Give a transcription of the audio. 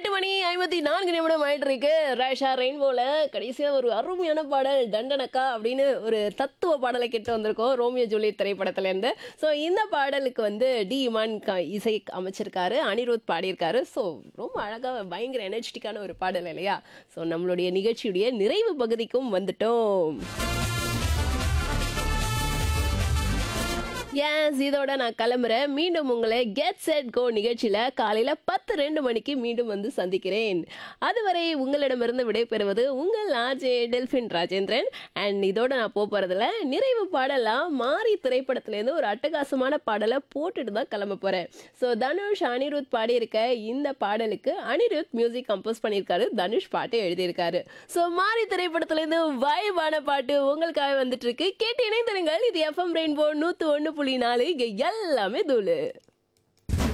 எட்டு மணி ஐம்பத்தி நான்கு நிமிடம் ஆயிட்டு இருக்கு ரேஷா ரெயின்போல கடைசியா ஒரு அருமையான பாடல் தண்டனக்கா அப்படின்னு ஒரு தத்துவ பாடலை கேட்டு வந்திருக்கோம் ரோமியோ ஜூலியட் திரைப்படத்துல இருந்து ஸோ இந்த பாடலுக்கு வந்து டி இமான் க- இசை அமைச்சிருக்காரு அனிருத் பாடியிருக்காரு ஸோ ரொம்ப அழகா பயங்கர எனர்ஜெட்டிக்கான ஒரு பாடல் இல்லையா ஸோ நம்மளுடைய நிகழ்ச்சியுடைய நிறைவு பகுதிக்கும் வந்துட்டோம் எஸ் இதோட நான் கிளம்புறேன் மீண்டும் உங்களை கெட் செட் கோ நிகழ்ச்சியில் காலையில் பத்து ரெண்டு மணிக்கு மீண்டும் வந்து சந்திக்கிறேன் அதுவரை உங்களிடமிருந்து விடைபெறுவது உங்கள் ஆஜே டெல்ஃபின் ராஜேந்திரன் அண்ட் இதோட நான் போக போகிறதுல நிறைவு பாடலாம் மாறி திரைப்படத்துலேருந்து ஒரு அட்டகாசமான பாடலை போட்டுட்டு தான் கிளம்ப போகிறேன் ஸோ தனுஷ் அனிருத் பாடியிருக்க இந்த பாடலுக்கு அனிருத் மியூசிக் கம்போஸ் பண்ணியிருக்காரு தனுஷ் பாட்டு எழுதியிருக்காரு ஸோ மாறி திரைப்படத்துலேருந்து வைபான பாட்டு உங்களுக்காக வந்துட்டு இருக்கு கேட்டு இணைந்திருங்கள் இது எஃப்எம் ரெயின்போ நூற்று ஒன்று புள்ளி நாலு இங்கே எல்லாமே தூளு